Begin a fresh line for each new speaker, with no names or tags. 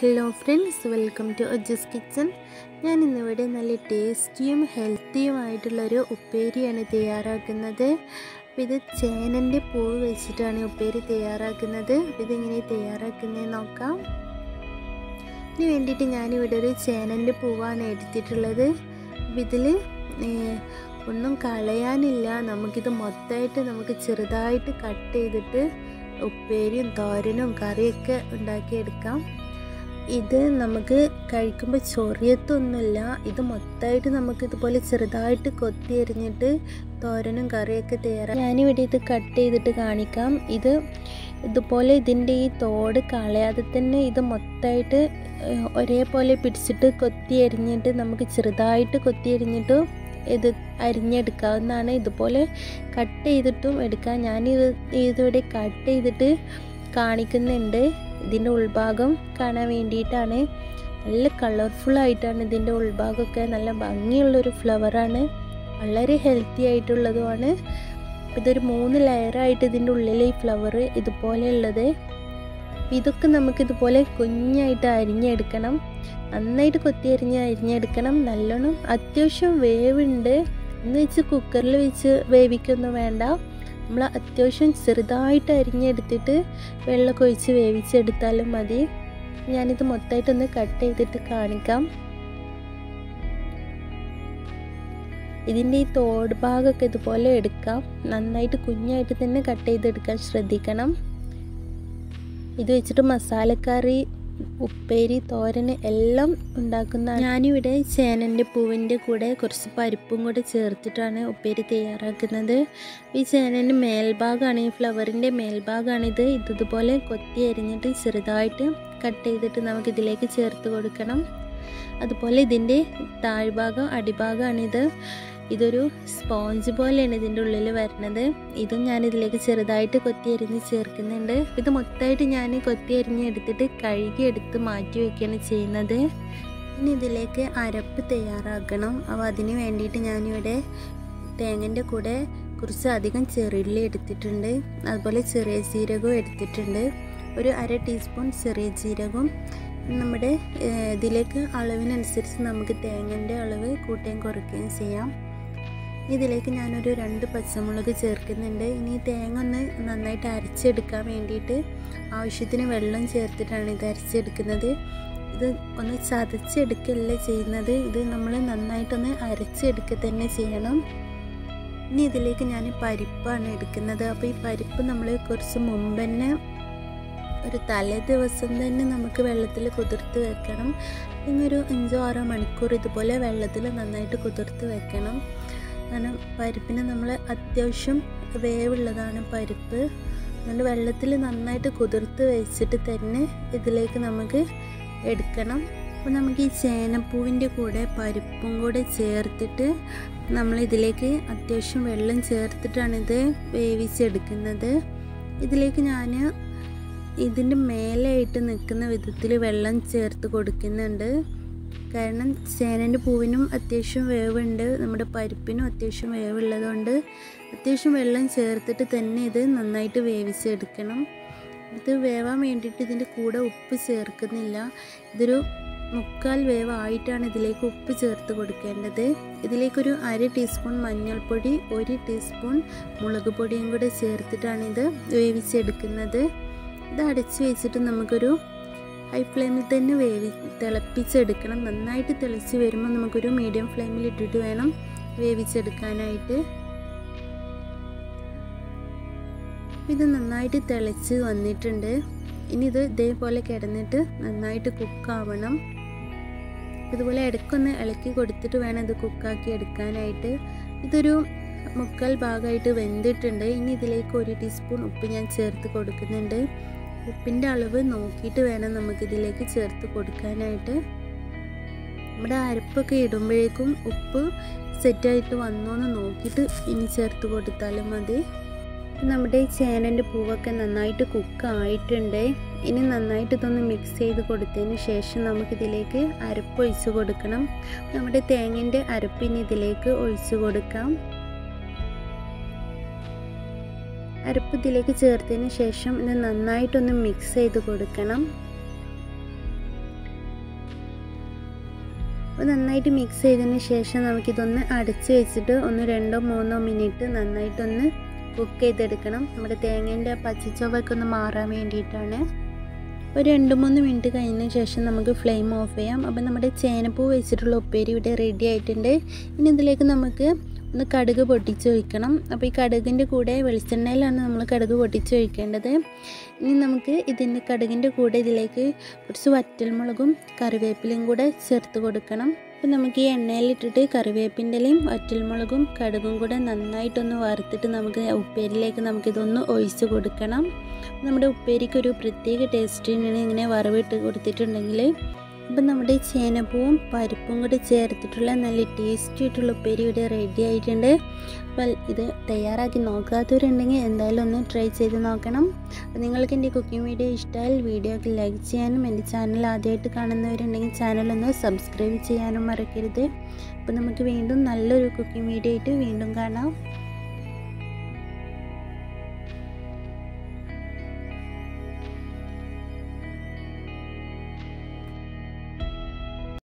hello friends welcome to Ajas kitchen ഞാൻ ഇന്നിവിടെ നല്ല ടേസ്റ്റിയും ഹെൽത്തിയുമായിട്ടുള്ളൊരു ഉപ്പേരിയാണ് തയ്യാറാക്കുന്നത് അപ്പോൾ ഇത് ചേനൻ്റെ പൂവ് വെച്ചിട്ടാണ് ഉപ്പേരി തയ്യാറാക്കുന്നത് അപ്പോൾ ഇതെങ്ങനെ തയ്യാറാക്കുന്നത് നോക്കാം ഇതിന് വേണ്ടിയിട്ട് ഞാനിവിടെ ഒരു ചേനൻ്റെ പൂവാണ് എടുത്തിട്ടുള്ളത് അപ്പോൾ ഇതിൽ ഒന്നും കളയാനില്ല നമുക്കിത് മൊത്തമായിട്ട് നമുക്ക് ചെറുതായിട്ട് കട്ട് ചെയ്തിട്ട് ഉപ്പേരിയും തോരനും കറിയൊക്കെ ഉണ്ടാക്കിയെടുക്കാം ഇത് നമുക്ക് കഴിക്കുമ്പോൾ ചൊറിയത്തൊന്നുമില്ല ഇത് മൊത്തമായിട്ട് നമുക്ക് ഇതുപോലെ ചെറുതായിട്ട് കൊത്തി എറിഞ്ഞിട്ട് തോരനും കറിയൊക്കെ തയ്യാറാക്കാം ഞാനിവിടെ ഇത് കട്ട് ചെയ്തിട്ട് കാണിക്കാം ഇത് ഇതുപോലെ ഇതിൻ്റെ ഈ തോട് കളയാതെ തന്നെ ഇത് മൊത്തമായിട്ട് ഒരേപോലെ പിടിച്ചിട്ട് കൊത്തി എറിഞ്ഞിട്ട് നമുക്ക് ചെറുതായിട്ട് കൊത്തി എറിഞ്ഞിട്ട് ഇത് അരിഞ്ഞെടുക്കാവുന്നതാണ് ഇതുപോലെ കട്ട് ചെയ്തിട്ടും എടുക്കാം ഞാനിത് ഇതിവിടെ കട്ട് ചെയ്തിട്ട് കാണിക്കുന്നുണ്ട് ഇതിൻ്റെ ഉൾഭാഗം കാണാൻ വേണ്ടിയിട്ടാണ് നല്ല കളർഫുൾ ആയിട്ടാണ് ഇതിൻ്റെ ഉൾഭാഗമൊക്കെ നല്ല ഭംഗിയുള്ളൊരു ഫ്ലവറാണ് വളരെ ഹെൽത്തി ആയിട്ടുള്ളതുമാണ് ഇതൊരു മൂന്ന് ലെയറായിട്ട് ഇതിൻ്റെ ഉള്ളിൽ ഈ ഫ്ലവർ ഇതുപോലെ ഉള്ളത് ഇതൊക്കെ നമുക്കിതുപോലെ കുഞ്ഞായിട്ട് അരിഞ്ഞെടുക്കണം നന്നായിട്ട് കൊത്തി അരിഞ്ഞ് അരിഞ്ഞെടുക്കണം നല്ലോണം അത്യാവശ്യം വേവുണ്ട് എന്ന് വെച്ച് കുക്കറിൽ വെച്ച് വേവിക്കൊന്നും വേണ്ട നമ്മൾ അത്യാവശ്യം ചെറുതായിട്ട് അരിഞ്ഞെടുത്തിട്ട് വെള്ളമൊക്കെ ഒഴിച്ച് വേവിച്ചെടുത്താലും മതി ഞാനിത് മൊത്തമായിട്ടൊന്ന് കട്ട് ചെയ്തിട്ട് കാണിക്കാം ഇതിൻ്റെ ഈ തോട് ഭാഗമൊക്കെ ഇതുപോലെ എടുക്കാം നന്നായിട്ട് കുഞ്ഞായിട്ട് തന്നെ കട്ട് ചെയ്തെടുക്കാൻ ശ്രദ്ധിക്കണം ഇത് വെച്ചിട്ട് മസാലക്കറി ഉപ്പേരി തോരന് എല്ലാം ഉണ്ടാക്കുന്ന ഞാനിവിടെ ചേനൻ്റെ പൂവിൻ്റെ കൂടെ കുറച്ച് പരിപ്പും കൂടെ ചേർത്തിട്ടാണ് ഉപ്പേരി തയ്യാറാക്കുന്നത് ഈ ചേനൻ്റെ മേൽഭാഗമാണ് ഈ ഫ്ലവറിൻ്റെ മേൽഭാഗമാണിത് ഇതുപോലെ കൊത്തി അരിഞ്ഞിട്ട് ചെറുതായിട്ട് കട്ട് ചെയ്തിട്ട് നമുക്ക് ഇതിലേക്ക് ചേർത്ത് കൊടുക്കണം അതുപോലെ ഇതിൻ്റെ താഴ്ഭാഗം അടിഭാഗമാണിത് ഇതൊരു സ്പോഞ്ച് പോലെയാണ് ഇതിൻ്റെ ഉള്ളിൽ വരുന്നത് ഇതും ഞാൻ ഇതിലേക്ക് ചെറുതായിട്ട് കൊത്തി അരിഞ്ഞ് ചേർക്കുന്നുണ്ട് ഇത് മൊത്തമായിട്ട് ഞാൻ കൊത്തി അരിഞ്ഞ് എടുത്തിട്ട് കഴുകി എടുത്ത് മാറ്റി വയ്ക്കുകയാണ് ചെയ്യുന്നത് ഇനി ഇതിലേക്ക് അരപ്പ് തയ്യാറാക്കണം അപ്പോൾ അതിന് വേണ്ടിയിട്ട് ഞാനിവിടെ തേങ്ങൻ്റെ കൂടെ കുറച്ച് അധികം ചെറുള്ളി എടുത്തിട്ടുണ്ട് അതുപോലെ ചെറിയ ജീരകവും എടുത്തിട്ടുണ്ട് ഒരു അര ടീസ്പൂൺ ചെറിയ ജീരകവും നമ്മുടെ ഇതിലേക്ക് അളവിനനുസരിച്ച് നമുക്ക് തേങ്ങൻ്റെ അളവ് കൂട്ടുകയും കുറയ്ക്കുകയും ചെയ്യാം ഇതിലേക്ക് ഞാനൊരു രണ്ട് പച്ചമുളക് ചേർക്കുന്നുണ്ട് ഇനി തേങ്ങ ഒന്ന് നന്നായിട്ട് അരച്ചെടുക്കാൻ വേണ്ടിയിട്ട് ആവശ്യത്തിന് വെള്ളം ചേർത്തിട്ടാണ് ഇത് അരച്ചെടുക്കുന്നത് ഇത് ഒന്ന് ചതച്ചെടുക്കല്ല ചെയ്യുന്നത് ഇത് നമ്മൾ നന്നായിട്ടൊന്ന് അരച്ചെടുക്കുക തന്നെ ചെയ്യണം ഇനി ഇതിലേക്ക് ഞാൻ പരിപ്പാണ് എടുക്കുന്നത് അപ്പോൾ ഈ പരിപ്പ് നമ്മൾ കുറച്ച് മുമ്പ് തന്നെ ഒരു തലേ ദിവസം തന്നെ നമുക്ക് വെള്ളത്തിൽ കുതിർത്ത് വെക്കണം ഇന്നൊരു അഞ്ചോ ആറോ മണിക്കൂർ ഇതുപോലെ വെള്ളത്തിൽ നന്നായിട്ട് കുതിർത്ത് വെക്കണം കാരണം പരിപ്പിന് നമ്മൾ അത്യാവശ്യം വേവുള്ളതാണ് പരിപ്പ് അതുകൊണ്ട് വെള്ളത്തിൽ നന്നായിട്ട് കുതിർത്ത് വെച്ചിട്ട് തന്നെ ഇതിലേക്ക് നമുക്ക് എടുക്കണം അപ്പോൾ നമുക്ക് ഈ ചേനപ്പൂവിൻ്റെ കൂടെ പരിപ്പും കൂടെ ചേർത്തിട്ട് നമ്മൾ ഇതിലേക്ക് അത്യാവശ്യം വെള്ളം ചേർത്തിട്ടാണ് ഇത് വേവിച്ചെടുക്കുന്നത് ഇതിലേക്ക് ഞാൻ ഇതിൻ്റെ മേലെയായിട്ട് നിൽക്കുന്ന വിധത്തിൽ വെള്ളം ചേർത്ത് കൊടുക്കുന്നുണ്ട് കാരണം ചേനൻ്റെ പൂവിനും അത്യാവശ്യം വേവുണ്ട് നമ്മുടെ പരിപ്പിനും അത്യാവശ്യം വേവുള്ളതുകൊണ്ട് അത്യാവശ്യം വെള്ളം ചേർത്തിട്ട് തന്നെ ഇത് നന്നായിട്ട് വേവിച്ചെടുക്കണം ഇത് വേവാൻ വേണ്ടിയിട്ട് ഇതിൻ്റെ കൂടെ ഉപ്പ് ചേർക്കുന്നില്ല ഇതൊരു മുക്കാൽ വേവായിട്ടാണ് ഇതിലേക്ക് ഉപ്പ് ചേർത്ത് കൊടുക്കേണ്ടത് ഇതിലേക്കൊരു അര ടീസ്പൂൺ മഞ്ഞൾപ്പൊടി ഒരു ടീസ്പൂൺ മുളക് പൊടിയും കൂടെ ചേർത്തിട്ടാണ് ഇത് വേവിച്ചെടുക്കുന്നത് ഇത് അടച്ചു വെച്ചിട്ട് നമുക്കൊരു ഹൈ ഫ്ലെയിമിൽ തന്നെ വേവി തിളപ്പിച്ചെടുക്കണം നന്നായിട്ട് തിളച്ച് വരുമ്പോൾ നമുക്കൊരു മീഡിയം ഫ്ലെയിമിൽ ഇട്ടിട്ട് വേണം വേവിച്ചെടുക്കാനായിട്ട് ഇത് നന്നായിട്ട് തിളച്ച് വന്നിട്ടുണ്ട് ഇനി ഇത് ഇതേപോലെ കിടന്നിട്ട് നന്നായിട്ട് കുക്കാവണം ഇതുപോലെ ഇടയ്ക്കൊന്ന് ഇളക്കി കൊടുത്തിട്ട് വേണം ഇത് കുക്കാക്കി എടുക്കാനായിട്ട് ഇതൊരു മുക്കാൽ ഭാഗമായിട്ട് വെന്തിട്ടുണ്ട് ഇനി ഇതിലേക്ക് ഒരു ടീസ്പൂൺ ഉപ്പ് ഞാൻ ചേർത്ത് കൊടുക്കുന്നുണ്ട് ഉപ്പിൻ്റെ അളവ് നോക്കിയിട്ട് വേണം നമുക്കിതിലേക്ക് ചേർത്ത് കൊടുക്കാനായിട്ട് നമ്മുടെ അരപ്പൊക്കെ ഇടുമ്പോഴേക്കും ഉപ്പ് സെറ്റായിട്ട് വന്നോ എന്ന് നോക്കിയിട്ട് ഇനി ചേർത്ത് കൊടുത്താലും മതി നമ്മുടെ ഈ ചേനൻ്റെ പൂവൊക്കെ നന്നായിട്ട് കുക്ക് ആയിട്ടുണ്ട് ഇനി നന്നായിട്ട് ഇതൊന്ന് മിക്സ് ചെയ്ത് കൊടുത്തതിന് ശേഷം നമുക്കിതിലേക്ക് അരപ്പ് ഒഴിച്ച് കൊടുക്കണം നമ്മുടെ തേങ്ങൻ്റെ അരപ്പ് ഇനി ഇതിലേക്ക് ഒഴിച്ച് കൊടുക്കാം അരപ്പ് ഇതിലേക്ക് ചേർത്തതിന് ശേഷം ഇത് നന്നായിട്ടൊന്ന് മിക്സ് ചെയ്ത് കൊടുക്കണം അപ്പോൾ നന്നായിട്ട് മിക്സ് ചെയ്തതിന് ശേഷം നമുക്കിതൊന്ന് അടച്ച് വെച്ചിട്ട് ഒന്ന് രണ്ടോ മൂന്നോ മിനിറ്റ് നന്നായിട്ടൊന്ന് കുക്ക് ചെയ്തെടുക്കണം നമ്മുടെ തേങ്ങേൻ്റെ പച്ചച്ചൊവ്വൊക്കെ ഒന്ന് മാറാൻ വേണ്ടിയിട്ടാണ് ഒരു രണ്ട് മൂന്ന് മിനിറ്റ് കഴിഞ്ഞതിന് ശേഷം നമുക്ക് ഫ്ലെയിം ഓഫ് ചെയ്യാം അപ്പോൾ നമ്മുടെ ചേനപ്പൂ വെച്ചിട്ടുള്ള ഉപ്പേരി ഇവിടെ റെഡി ആയിട്ടുണ്ട് ഇനി ഇതിലേക്ക് നമുക്ക് ഒന്ന് കടുക് പൊട്ടിച്ച് ഒഴിക്കണം അപ്പോൾ ഈ കടുകിൻ്റെ കൂടെ വെളിച്ചെണ്ണയിലാണ് നമ്മൾ കടുക് പൊട്ടിച്ച് ഒഴിക്കേണ്ടത് ഇനി നമുക്ക് ഇതിൻ്റെ കടുകിൻ്റെ കൂടെ ഇതിലേക്ക് കുറച്ച് വറ്റൽമുളകും കറിവേപ്പിലയും കൂടെ ചേർത്ത് കൊടുക്കണം അപ്പോൾ നമുക്ക് ഈ എണ്ണയിലിട്ടിട്ട് കറിവേപ്പിൻ്റെലയും വറ്റൽമുളകും കടുകും കൂടെ നന്നായിട്ടൊന്ന് വറുത്തിട്ട് നമുക്ക് ഉപ്പേരിയിലേക്ക് നമുക്കിതൊന്ന് ഒഴിച്ച് കൊടുക്കണം നമ്മുടെ ഉപ്പേരിക്ക് ഒരു പ്രത്യേക ടേസ്റ്റിനാണ് ഇങ്ങനെ വറവിട്ട് കൊടുത്തിട്ടുണ്ടെങ്കിൽ അപ്പം നമ്മുടെ ചേനപ്പൂവും പരിപ്പും കൂടി ചേർത്തിട്ടുള്ള നല്ല ടേസ്റ്റി ആയിട്ടുള്ള ഉപ്പേരി ഇവിടെ റെഡി ആയിട്ടുണ്ട് അപ്പോൾ ഇത് തയ്യാറാക്കി നോക്കാത്തവരുണ്ടെങ്കിൽ എന്തായാലും ഒന്ന് ട്രൈ ചെയ്ത് നോക്കണം അപ്പോൾ നിങ്ങൾക്ക് എൻ്റെ കുക്കിംഗ് വീഡിയോ ഇഷ്ടമായാൽ വീഡിയോക്ക് ലൈക്ക് ചെയ്യാനും എൻ്റെ ചാനൽ ആദ്യമായിട്ട് കാണുന്നവരുണ്ടെങ്കിൽ ചാനലൊന്ന് സബ്സ്ക്രൈബ് ചെയ്യാനും മറക്കരുത് അപ്പോൾ നമുക്ക് വീണ്ടും നല്ലൊരു കുക്കിംഗ് വീഡിയോ ആയിട്ട് വീണ്ടും കാണാം